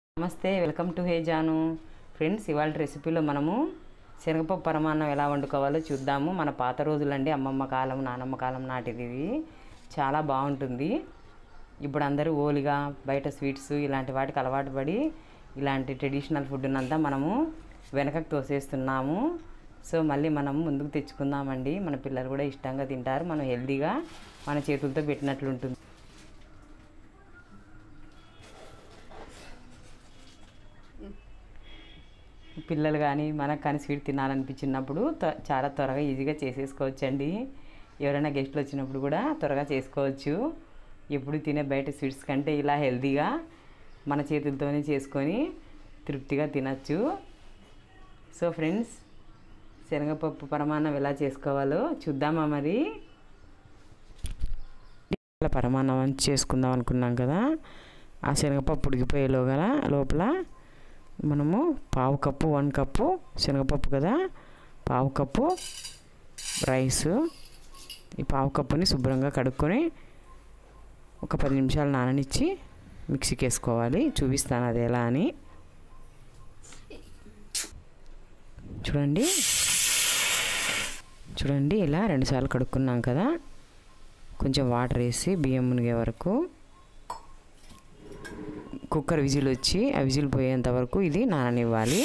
నమస్తే welcome to hey Janu friends ఇవాళ రెసిపీలో మనము శనగపప్పు పరమాన్నం ఎలా వండుకోవాలో చూద్దాము మన పాత రోజులండి అమ్మమ్మ కాలం నానమ్మ కాలం నాటిది ఇది చాలా బాగుంటుంది ఇప్పుడు అందరూ ఓలిగా బయట స్వీట్స్ ఇలాంటి వాటికి అలవాటు పడి ఇలాంటి ట్రెడిషనల్ ఫుడ్ని అంతా మనము వెనకకు తోసేస్తున్నాము సో మళ్ళీ మనం ముందుకు తెచ్చుకుందామండి మన పిల్లలు కూడా ఇష్టంగా తింటారు మనం హెల్తీగా మన చేతులతో పెట్టినట్లుంటుంది పిల్లలు కానీ మనకు కానీ స్వీట్ తినాలనిపించినప్పుడు త్వ- చాలా త్వరగా ఈజీగా చేసేసుకోవచ్చండి ఎవరైనా గెస్ట్లు వచ్చినప్పుడు కూడా త్వరగా చేసుకోవచ్చు ఎప్పుడు తినే బయట స్వీట్స్ కంటే ఇలా హెల్తీగా మన చేతులతోనే చేసుకొని తృప్తిగా తినచ్చు సో ఫ్రెండ్స్ శనగపప్పు పరమాన్నం ఎలా చేసుకోవాలో చూద్దామా మరి ఇలా పరమాన్నం చేసుకుందాం అనుకున్నాం కదా ఆ శనగపప్పు ఉడికిపోయేలోగా లోపల మనము పావు కప్పు వన్ కప్పు శనగపప్పు కదా పావు కప్పు రైస్ ఈ పావు కప్పుని శుభ్రంగా కడుక్కొని ఒక పది నిమిషాలు నాననిచ్చి మిక్సీకి వేసుకోవాలి చూపిస్తాను అది ఎలా అని చూడండి చూడండి ఇలా రెండుసార్లు కడుక్కున్నాం కదా కొంచెం వాటర్ వేసి బియ్యం మునిగే వరకు కుక్కర్ విజిల్ వచ్చి ఆ విజిల్ పోయేంత వరకు ఇది నాననివ్వాలి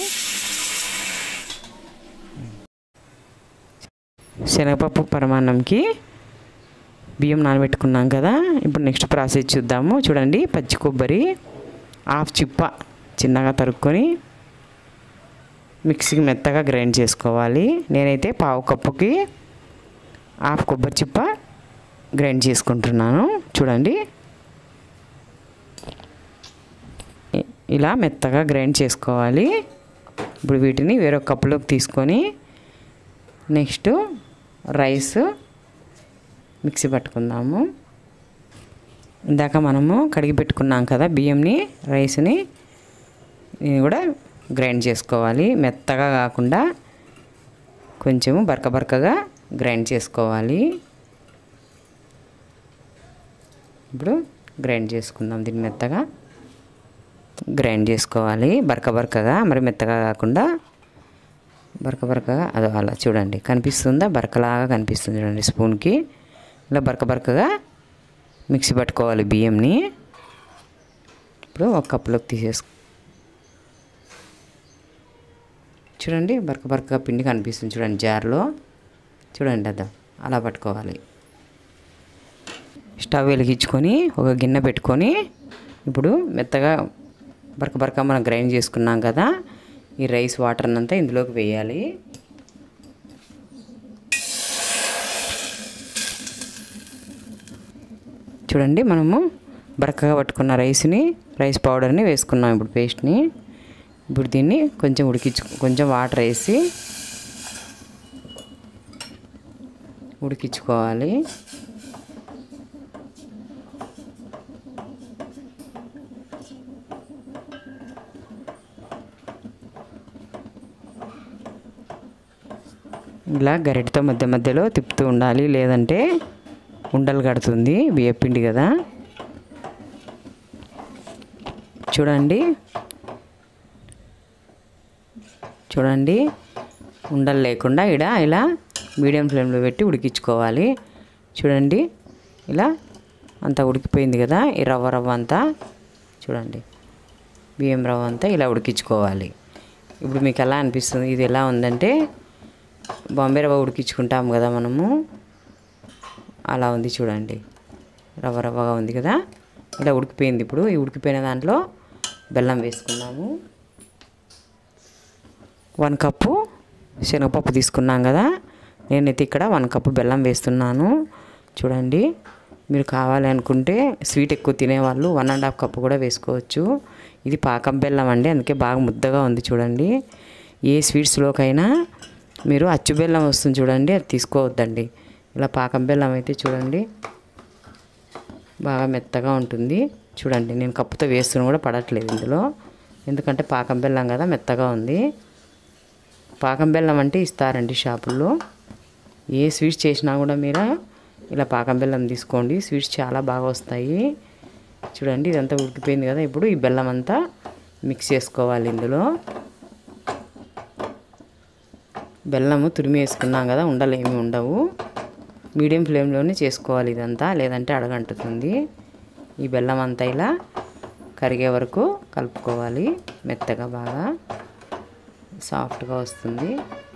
శనగపప్పు పరమాన్నంకి బియ్యం నానబెట్టుకున్నాం కదా ఇప్పుడు నెక్స్ట్ ప్రాసెస్ చూద్దాము చూడండి పచ్చి కొబ్బరి హాఫ్ చిప్ప చిన్నగా తరుక్కొని మిక్సీకి మెత్తగా గ్రైండ్ చేసుకోవాలి నేనైతే పావు కప్పుకి హాఫ్ కొబ్బరి చిప్ప గ్రైండ్ చేసుకుంటున్నాను చూడండి ఇలా మెత్తగా గ్రైండ్ చేసుకోవాలి ఇప్పుడు వీటిని వేరొక కప్పులోకి తీసుకొని నెక్స్ట్ రైస్ మిక్సీ పట్టుకుందాము ఇందాక మనము కడిగి పెట్టుకున్నాం కదా బియ్యంని రైస్ని ఇది కూడా గ్రైండ్ చేసుకోవాలి మెత్తగా కాకుండా కొంచెము బరక బరకగా గ్రైండ్ చేసుకోవాలి ఇప్పుడు గ్రైండ్ చేసుకుందాం దీన్ని మెత్తగా గ్రైండ్ చేసుకోవాలి బరక బరకగా మరి మెత్తగా కాకుండా బరక బరకగా అదో అలా చూడండి కనిపిస్తుందా బరకలాగా కనిపిస్తుంది చూడండి స్పూన్కి ఇలా బరక బరకగా మిక్సీ పట్టుకోవాలి బియ్యంని ఇప్పుడు ఒక కప్పులోకి తీసేసుకో చూడండి బరక బరకగా పిండి కనిపిస్తుంది చూడండి జార్లో చూడండి అదా అలా పట్టుకోవాలి స్టవ్ వెలిగించుకొని ఒక గిన్నె పెట్టుకొని ఇప్పుడు మెత్తగా బరక బరక మనం గ్రైండ్ చేసుకున్నాం కదా ఈ రైస్ వాటర్ అంతా ఇందులోకి వేయాలి చూడండి మనము బరకగా పట్టుకున్న రైస్ని రైస్ పౌడర్ని వేసుకున్నాం ఇప్పుడు పేస్ట్ని ఇప్పుడు దీన్ని కొంచెం ఉడికించు కొంచెం వాటర్ వేసి ఉడికించుకోవాలి ఇలా గరిటతో మధ్య మధ్యలో తిప్పుతూ ఉండాలి లేదంటే ఉండలు కడుతుంది బియ్యపిండి కదా చూడండి చూడండి ఉండలు లేకుండా ఇడ ఇలా మీడియం ఫ్లేమ్లో పెట్టి ఉడికించుకోవాలి చూడండి ఇలా అంతా ఉడికిపోయింది కదా ఈ రవ్వ రవ్వ అంతా చూడండి బియ్యం రవ్వ అంతా ఇలా ఉడికించుకోవాలి ఇప్పుడు మీకు ఎలా అనిపిస్తుంది ఇది ఎలా ఉందంటే బాంబే రవ్వ ఉడికించుకుంటాం కదా మనము అలా ఉంది చూడండి రవ్వ రవ్వగా ఉంది కదా ఇలా ఉడికిపోయింది ఇప్పుడు ఈ ఉడికిపోయిన దాంట్లో బెల్లం వేసుకున్నాము వన్ కప్పు శనగపప్పు తీసుకున్నాం కదా నేనైతే ఇక్కడ వన్ కప్పు బెల్లం వేస్తున్నాను చూడండి మీరు కావాలి అనుకుంటే స్వీట్ ఎక్కువ తినేవాళ్ళు వన్ అండ్ హాఫ్ కప్పు కూడా వేసుకోవచ్చు ఇది పాకం బెల్లం అండి అందుకే బాగా ముద్దగా ఉంది చూడండి ఏ స్వీట్స్లోకైనా మీరు అచ్చు బెల్లం వస్తుంది చూడండి అది తీసుకోవద్దండి ఇలా పాకం బెల్లం అయితే చూడండి బాగా మెత్తగా ఉంటుంది చూడండి నేను కప్పుతో వేస్తున్న కూడా పడట్లేదు ఇందులో ఎందుకంటే పాకం బెల్లం కదా మెత్తగా ఉంది పాకం బెల్లం అంటే ఇస్తారండి షాపుల్లో ఏ స్వీట్స్ చేసినా కూడా మీరు ఇలా పాకం బెల్లం తీసుకోండి స్వీట్స్ చాలా బాగా వస్తాయి చూడండి ఇదంతా ఉడికిపోయింది కదా ఇప్పుడు ఈ బెల్లం అంతా మిక్స్ చేసుకోవాలి ఇందులో బెల్లము తురిమి వేసుకున్నాం కదా ఉండలు ఏమి ఉండవు మీడియం ఫ్లేమ్లోనే చేసుకోవాలి ఇదంతా లేదంటే అడగంటుతుంది ఈ బెల్లం అంతా ఇలా కరిగే వరకు కలుపుకోవాలి మెత్తగా బాగా సాఫ్ట్గా వస్తుంది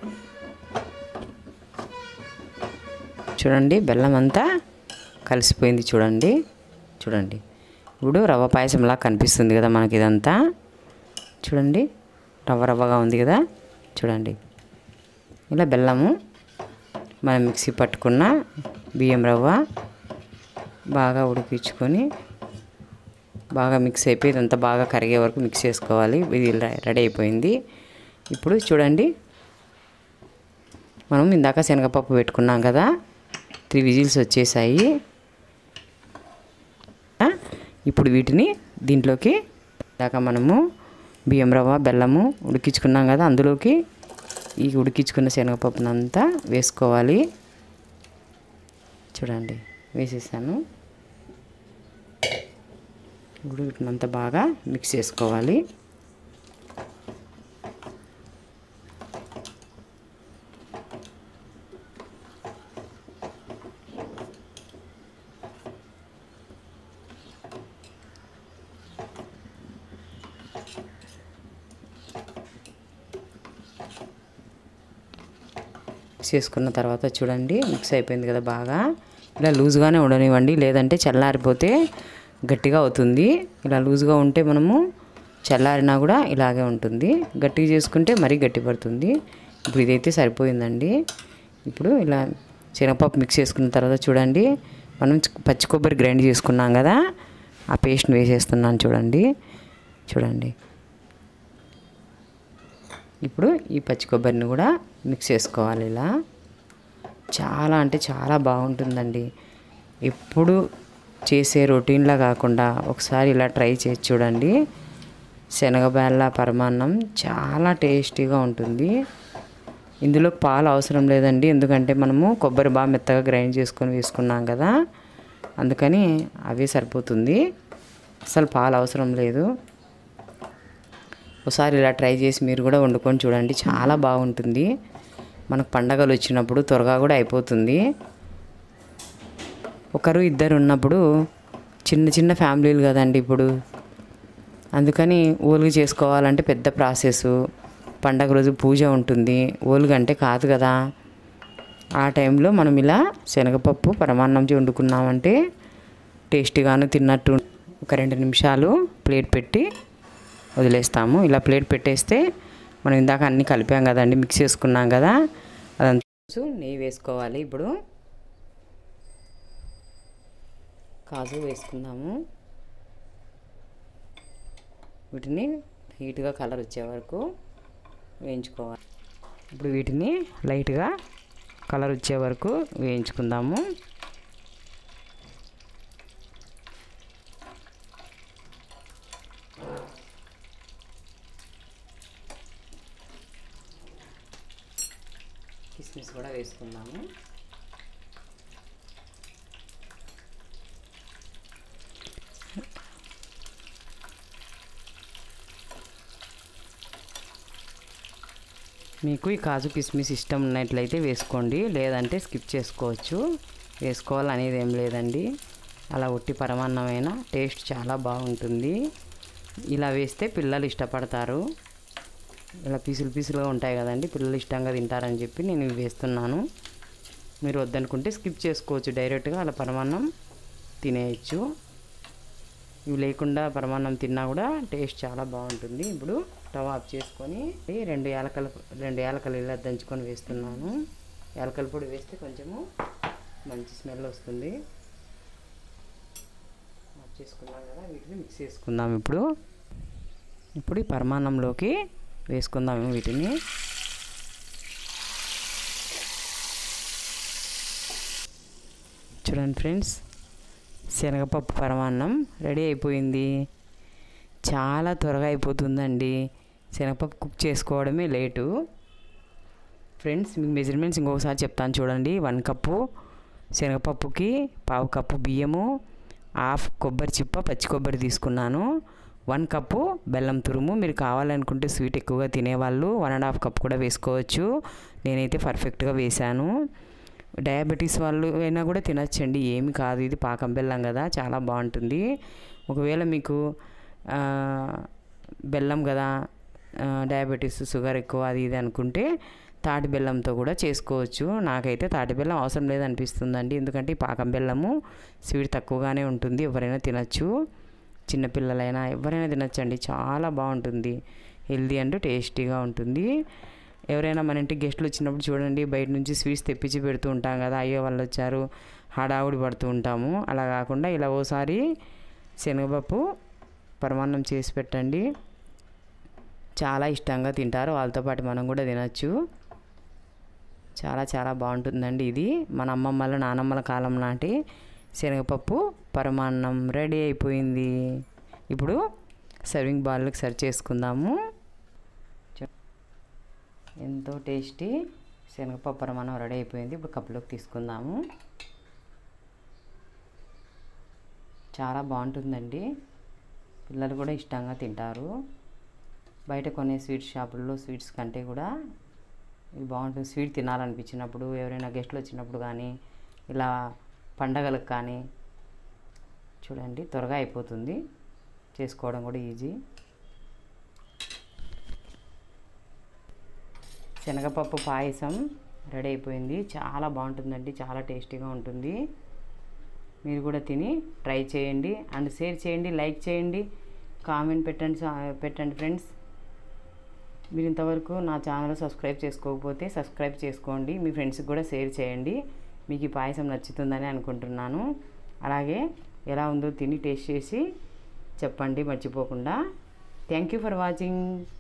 చూడండి బెల్లం అంతా కలిసిపోయింది చూడండి చూడండి ఇప్పుడు రవ్వ పాయసంలా కనిపిస్తుంది కదా మనకి ఇదంతా చూడండి రవ్వ రవ్వగా ఉంది కదా చూడండి ఇలా బెల్లము మనం మిక్సీ పట్టుకున్న బియ్యం రవ్వ బాగా ఉడికించుకొని బాగా మిక్స్ అయిపోయి ఇదంతా బాగా కరిగే వరకు మిక్స్ చేసుకోవాలి ఇది రెడీ అయిపోయింది ఇప్పుడు చూడండి మనం ఇందాక శనగపప్పు పెట్టుకున్నాం కదా త్రీ విజిల్స్ వచ్చేసాయి ఇప్పుడు వీటిని దీంట్లోకి ఇందాక మనము బియ్యం రవ్వ బెల్లము ఉడికించుకున్నాం కదా అందులోకి ఈ ఉడికించుకున్న శనగపప్పునంతా వేసుకోవాలి చూడండి వేసేసాను ఇప్పుడు వీటినంతా బాగా మిక్స్ చేసుకోవాలి మిక్స్ చేసుకున్న తర్వాత చూడండి మిక్స్ అయిపోయింది కదా బాగా ఇలా లూజ్గానే ఉండనివ్వండి లేదంటే చల్లారిపోతే గట్టిగా అవుతుంది ఇలా లూజ్గా ఉంటే మనము చల్లారినా కూడా ఇలాగే ఉంటుంది గట్టిగా చేసుకుంటే మరీ గట్టి పడుతుంది ఇప్పుడు ఇదైతే సరిపోయిందండి ఇప్పుడు ఇలా శనగపప్పు మిక్స్ చేసుకున్న తర్వాత చూడండి మనం పచ్చి కొబ్బరి గ్రైండ్ చేసుకున్నాం కదా ఆ పేస్ట్ని వేసేస్తున్నాను చూడండి చూడండి ఇప్పుడు ఈ పచ్చి కొబ్బరిని కూడా మిక్స్ చేసుకోవాలి ఇలా చాలా అంటే చాలా బాగుంటుందండి ఎప్పుడు చేసే రొటీన్లా కాకుండా ఒకసారి ఇలా ట్రై చేసి చూడండి శనగబేళ్ళ పరమాన్నం చాలా టేస్టీగా ఉంటుంది ఇందులో పాలు అవసరం లేదండి ఎందుకంటే మనము కొబ్బరి బాగా మెత్తగా గ్రైండ్ చేసుకొని వేసుకున్నాం కదా అందుకని అవే సరిపోతుంది అసలు పాలు అవసరం లేదు ఒకసారి ఇలా ట్రై చేసి మీరు కూడా వండుకొని చూడండి చాలా బాగుంటుంది మనకు పండగలు వచ్చినప్పుడు త్వరగా కూడా అయిపోతుంది ఒకరు ఇద్దరు ఉన్నప్పుడు చిన్న చిన్న ఫ్యామిలీలు కదండి ఇప్పుడు అందుకని ఓలుగు చేసుకోవాలంటే పెద్ద ప్రాసెస్ పండగ రోజు పూజ ఉంటుంది ఓలుగు అంటే కాదు కదా ఆ టైంలో మనం ఇలా శనగపప్పు పరమాన్నం వండుకున్నామంటే టేస్టీగాను తిన్నట్టు ఒక రెండు నిమిషాలు ప్లేట్ పెట్టి వదిలేస్తాము ఇలా ప్లేట్ పెట్టేస్తే మనం ఇందాక అన్నీ కలిపాం కదండి మిక్స్ చేసుకున్నాం కదా అదంతా నెయ్యి వేసుకోవాలి ఇప్పుడు కాజు వేసుకుందాము వీటిని హీట్గా కలర్ వచ్చే వరకు వేయించుకోవాలి ఇప్పుడు వీటిని లైట్గా కలర్ వచ్చే వరకు వేయించుకుందాము కిస్మిస్ కూడా వేసుకుందాము మీకు ఈ కాజు కిస్మిస్ ఇష్టం ఉన్నట్లయితే వేసుకోండి లేదంటే స్కిప్ చేసుకోవచ్చు వేసుకోవాలనేది ఏం లేదండి అలా ఒట్టి పరమాన్నమైన టేస్ట్ చాలా బాగుంటుంది ఇలా వేస్తే పిల్లలు ఇష్టపడతారు ఇలా పీసులు పీసులుగా ఉంటాయి కదండి పిల్లలు ఇష్టంగా తింటారని చెప్పి నేను ఇవి వేస్తున్నాను మీరు వద్దనుకుంటే స్కిప్ చేసుకోవచ్చు డైరెక్ట్గా అలా పరమాన్నం తినేయచ్చు ఇవి లేకుండా పరమాన్నం తిన్నా కూడా టేస్ట్ చాలా బాగుంటుంది ఇప్పుడు స్టవ్ ఆఫ్ చేసుకొని రెండు యాలకలు రెండు యాలకలు ఇలా దంచుకొని వేస్తున్నాను యాలకల పొడి వేస్తే కొంచెము మంచి స్మెల్ వస్తుంది ఆఫ్ చేసుకున్నాం కదా వీటిని మిక్స్ చేసుకుందాం ఇప్పుడు ఇప్పుడు ఈ పరమాన్నంలోకి వేసుకుందాము వీటిని చూడండి ఫ్రెండ్స్ శనగపప్పు పరమాన్నం రెడీ అయిపోయింది చాలా త్వరగా అయిపోతుందండి శనగపప్పు కుక్ చేసుకోవడమే లేటు ఫ్రెండ్స్ మీకు మెజర్మెంట్స్ ఇంకొకసారి చెప్తాను చూడండి వన్ కప్పు శనగపప్పుకి పావు కప్పు బియ్యము హాఫ్ కొబ్బరి చిప్ప పచ్చి కొబ్బరి తీసుకున్నాను వన్ కప్పు బెల్లం తురుము మీరు కావాలనుకుంటే స్వీట్ ఎక్కువగా తినేవాళ్ళు వన్ అండ్ హాఫ్ కప్ కూడా వేసుకోవచ్చు నేనైతే పర్ఫెక్ట్గా వేశాను డయాబెటీస్ వాళ్ళు అయినా కూడా తినచ్చండి ఏమి కాదు ఇది పాకం బెల్లం కదా చాలా బాగుంటుంది ఒకవేళ మీకు ఆ, బెల్లం కదా ఆ, డయాబెటీస్ షుగర్ ఎక్కువ అది ఇది అనుకుంటే తాటి బెల్లంతో కూడా చేసుకోవచ్చు నాకైతే తాటి బెల్లం అవసరం లేదనిపిస్తుందండి ఎందుకంటే ఈ పాకం బెల్లము స్వీట్ తక్కువగానే ఉంటుంది ఎవరైనా తినచ్చు చిన్నపిల్లలైనా ఎవరైనా తినచ్చండి చాలా బాగుంటుంది హెల్దీ అండ్ టేస్టీగా ఉంటుంది ఎవరైనా మన ఇంటికి గెస్టులు వచ్చినప్పుడు చూడండి బయట నుంచి స్వీట్స్ తెప్పించి పెడుతూ ఉంటాం కదా అయ్యో వాళ్ళు వచ్చారు హడావుడి పడుతూ ఉంటాము అలా కాకుండా ఇలా ఓసారి శనగపప్పు పరమాన్నం చేసి పెట్టండి చాలా ఇష్టంగా తింటారు వాళ్ళతో పాటు మనం కూడా తినచ్చు చాలా చాలా బాగుంటుందండి ఇది మన అమ్మమ్మల నానమ్మల కాలం నాటి శనగపప్పు పరమాన్నం రెడీ అయిపోయింది ఇప్పుడు సర్వింగ్ బాల్కి సర్వ్ చేసుకుందాము చూ- ఎంతో టేస్టీ శనగపప్పు పరమాన్నం రెడీ అయిపోయింది ఇప్పుడు కప్పులోకి తీసుకుందాము చాలా బాగుంటుందండి పిల్లలు కూడా ఇష్టంగా తింటారు బయట కొనే స్వీట్ షాపుల్లో స్వీట్స్ కంటే కూడా ఇది బాగుంటుంది స్వీట్ తినాలనిపించినప్పుడు ఎవరైనా గెస్ట్లు వచ్చినప్పుడు కానీ ఇలా పండగలకు కానీ చూడండి త్వరగా అయిపోతుంది చేసుకోవడం కూడా ఈజీ శనగపప్పు పాయసం రెడీ అయిపోయింది చాలా బాగుంటుందండి చాలా టేస్టీగా ఉంటుంది మీరు కూడా తిని ట్రై చేయండి అండ్ షేర్ చేయండి లైక్ చేయండి కామెంట్ పెట్టండి సా- పెట్టండి ఫ్రెండ్స్ మీరు ఇంతవరకు నా ఛానల్ సబ్స్క్రైబ్ చేసుకోకపోతే సబ్స్క్రైబ్ చేసుకోండి మీ ఫ్రెండ్స్కి కూడా షేర్ చేయండి మీకు ఈ పాయసం నచ్చుతుందని అనుకుంటున్నాను అలాగే ఎలా ఉందో తిని టేస్ట్ చేసి చెప్పండి మర్చిపోకుండా థ్యాంక్ యూ ఫర్ వాచింగ్